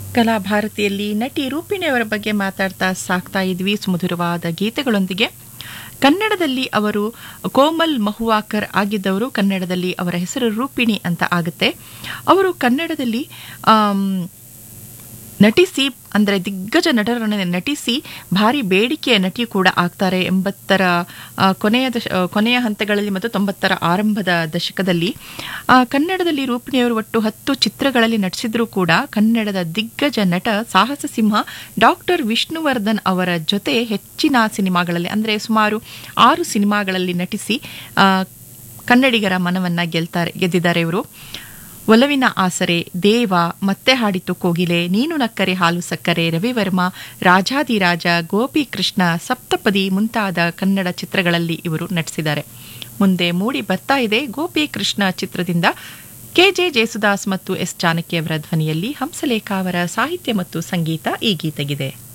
ಕಲಾಭಾರತಿಯಲ್ಲಿ ನಟಿ ರೂಪಿಣಿಯವರ ಬಗ್ಗೆ ಮಾತಾಡ್ತಾ ಸಾಕ್ತಾ ಇದ್ವಿ ಸುಮಧುರವಾದ ಗೀತೆಗಳೊಂದಿಗೆ ಕನ್ನಡದಲ್ಲಿ ಅವರು ಕೋಮಲ್ ಮಹುವಾಕರ್ ಆಗಿದ್ದವರು ಕನ್ನಡದಲ್ಲಿ ಅವರ ಹೆಸರು ರೂಪಿಣಿ ಅಂತ ಆಗುತ್ತೆ ಅವರು ಕನ್ನಡದಲ್ಲಿ ಆಮ್, ನಟಿಸಿ ಅಂದರೆ ದಿಗ್ಗಜ ನಟರನ್ನು ನಟಿಸಿ ಭಾರಿ ಬೇಡಿಕೆಯ ನಟಿ ಕೂಡ ಆಗ್ತಾರೆ ಎಂಬತ್ತರ ಆ, ಕೊನೆಯ ದಶ ಆ, ಕೊನೆಯ ಹಂತಗಳಲ್ಲಿ ಮತ್ತು ತೊಂಬತ್ತರ ಆರಂಭದ ದಶಕದಲ್ಲಿ ಆ, ಕನ್ನಡದಲ್ಲಿ ರೂಪಿಣಿಯವರು ಒಟ್ಟು ಹತ್ತು ಚಿತ್ರಗಳಲ್ಲಿ ನಟಿಸಿದ್ರೂ ಕೂಡ ಕನ್ನಡದ ದಿಗ್ಗಜ ನಟ ಸಾಹಸ ಸಿಂಹ ಡಾಕ್ಟರ್ ವಿಷ್ಣುವರ್ಧನ್ ಅವರ ಜೊತೆ ಹೆಚ್ಚಿನ ಸಿನಿಮಾಗಳಲ್ಲಿ ಅಂದರೆ ಸುಮಾರು ಆರು ಸಿನಿಮಾಗಳಲ್ಲಿ ನಟಿಸಿ ಆ, ಕನ್ನಡಿಗರ ಮನವನ್ನ ಗೆಲ್ತಾರೆ ಗೆದ್ದಿದ್ದಾರೆ ಇವರು ಒಲವಿನ ಆಸರೆ ದೇವ ಮತ್ತೆ ಹಾಡಿತು ಕೋಗಿಲೆ ನೀನು ನಕ್ಕರೆ ಹಾಲು ಸಕ್ಕರೆ ರವಿವರ್ಮ ರಾಜಾದಿರಾಜ ಗೋಪಿ ಕೃಷ್ಣ ಸಪ್ತಪದಿ ಮುಂತಾದ ಕನ್ನಡ ಚಿತ್ರಗಳಲ್ಲಿ ಇವರು ನಟಿಸಿದ್ದಾರೆ ಮುಂದೆ ಮೂಡಿ ಬರ್ತಾ ಇದೆ ಗೋಪಿ ಕೃಷ್ಣ ಚಿತ್ರದಿಂದ ಕೆಜೆ ಜೇಸುದಾಸ್ ಮತ್ತು ಎಸ್ ಜಾನಕಿ ಅವರ ಧ್ವನಿಯಲ್ಲಿ ಹಂಸಲೇಖ ಅವರ ಸಾಹಿತ್ಯ ಮತ್ತು ಸಂಗೀತ ಈ ಗೀತೆಗಿದೆ